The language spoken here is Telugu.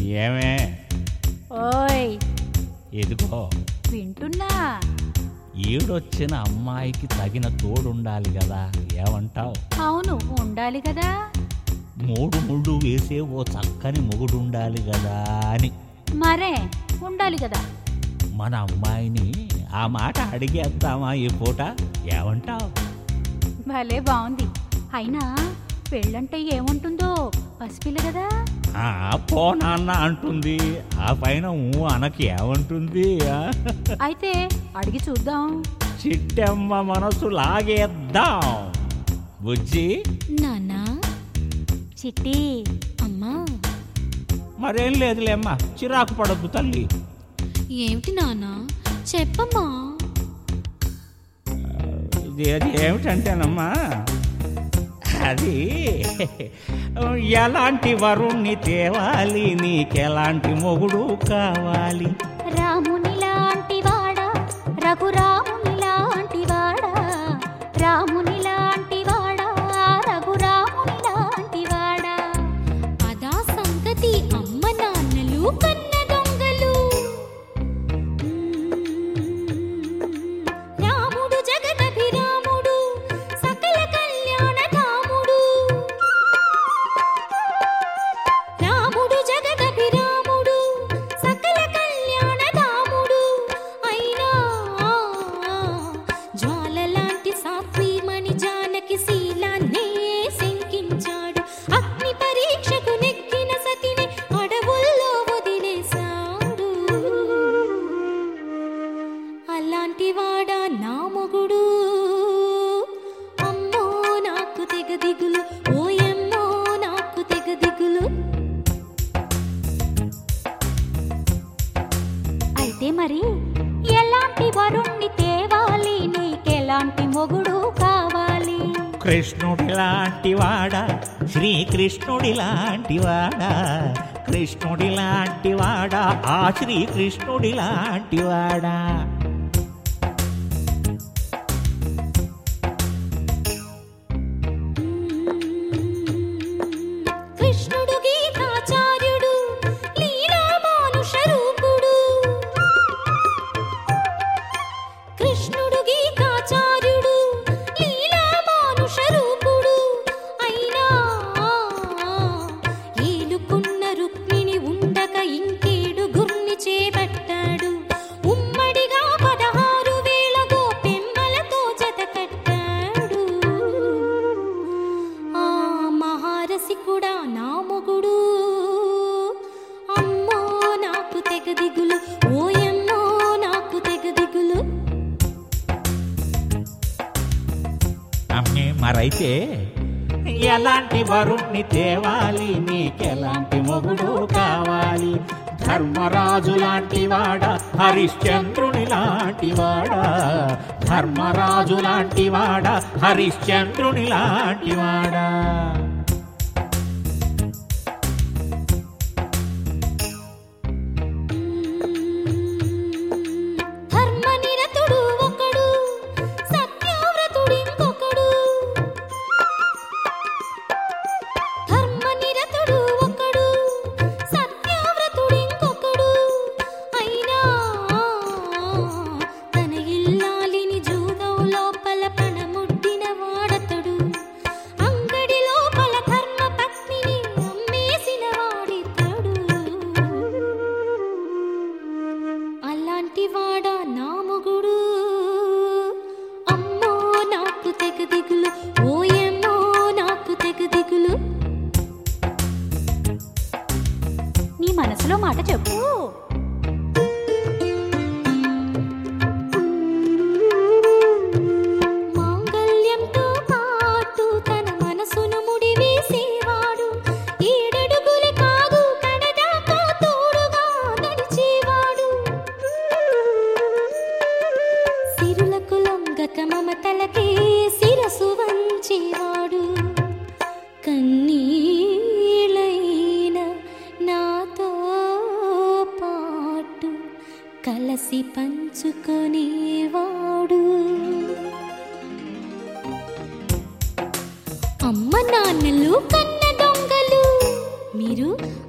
ఏమే ఓయ్ ఎదుగో వింటున్నా ఈడొచ్చిన అమ్మాయికి తగిన తోడుండాలి కదా ఏమంటావు అవును ఉండాలి కదా మూడు ముళ్ళు వేసే ఓ చక్కని మొగుడుండాలి కదా అని మరే ఉండాలి కదా మన అమ్మాయిని ఆ మాట అడిగేద్దామా ఈ పూట ఏమంటావు భలే బాగుంది అయినా పెళ్ళంటే ఏముంటుందో పసిపిల్ల కదా ఆ పో నాన్న అంటుంది ఆ పైన ఊ అనకి ఏమంటుంది ఆ? అయితే అడిగి చూద్దాం చిట్టమ్మ మనసు లాగేద్దాం బుజ్జి నాన్నా చిట్టి అమ్మా మరేం లేదులేమ్మా చిరాకు పడద్దు తల్లి ఏమిటి నాన్నా చెప్పమ్మా ఇది అది ఏమిటంటేనమ్మా అది ఎలాంటి వరుణ్ణి తేవాలి నీకెలాంటి మొగుడు కావాలి రాముని లాంటి వాడా రఘురాముని లాంటి వాడా రాముని లాంటి వాడా రఘురాముని లాంటి వాడా అదా సంగతి అమ్మ నాన్నలు కన్న దొంగలు రాముడు జగదభిరాముడు సకల కళ్యాణ కాముడు రాముడు జగదభిరాముడు సకల కళ్యాణ కాముడు అయినా జ్వాల లాంటి సాత్వీమణి జానకి శీలాన్నే శంకించాడు అగ్ని పరీక్షకు నెక్కిన సతిని అడవుల్లో వదిలేశాడు అలాంటి వాడా నా మొగుడు అమ్మో నాకు తెగ దిగులు ఓయమ్మో నాకు తెగ దిగులు అయితే మరి ఎలాంటి వరుణ్ణి తేవాలి నీకెలాంటి మొగుడు కావాలి కృష్ణుడి లాంటి వాడా శ్రీకృష్ణుడి లాంటి వాడా కృష్ణుడి లాంటి వాడా ఆ శ్రీకృష్ణుడి లాంటి వాడా కృష్ణుడు గీతాచార్యుడు లీలా మానుష రూపుడు కృష్ణుడు గీతాచార్యుడు లీలా మానుష రూపుడు అయినా ఏలుకున్న రుక్మిణి ఉండక ఇంకేడు గుర్ని చేపట్టాడు ఉమ్మడిగా పదహారు వేల గోపెమ్మలతో జత కట్టాడు ఆ మహారసి కూడా నా మొగుడు అమ్మో నాకు తెగ దిగులు ఓయమ్మో నాకు తెగ దిగులు అమ్మే మరైతే ఎలాంటి వరుణ్ణి తేవాలి నీకెలాంటి మొగుడు కావాలి ధర్మరాజు లాంటి వాడా హరిశ్చంద్రుని లాంటి వాడా ధర్మరాజు లాంటి వాడా హరిశ్చంద్రుని లాంటి వాడా ధర్మనిరతుడు ఒకడు సత్యవ్రతుడు ఇంకొకడు ధర్మనిరతుడు ఒకడు సత్యవ్రతుడు ఇంకొకడు అయినా తన ఇల్లాలిని జూదం లోపల పణముట్టిన వాడతడు అంగడి లోపల ధర్మ పత్నిని అమ్మేసిన వాడితడు అలాంటి వాడా నా మొగుడు అమ్మో నాకు తెగ దిగులు ఓయమ్మో నాకు తెగ దిగులు నీ మనసులో మాట చెప్పు మాంగళ్యంతో పాటు తన మనసును ముడివేసేవాడు ఏడడుగుల కాదు కడదాకా తోడుగా నడిచేవాడు సిరులకు లొంగక మమతలకే శిరసు వంచేవాడు కన్నీళ్ళైన నాతో పాటు కలసి పంచుకొనేవాడు అమ్మ నాన్నలు కన్న దొంగలు మీరు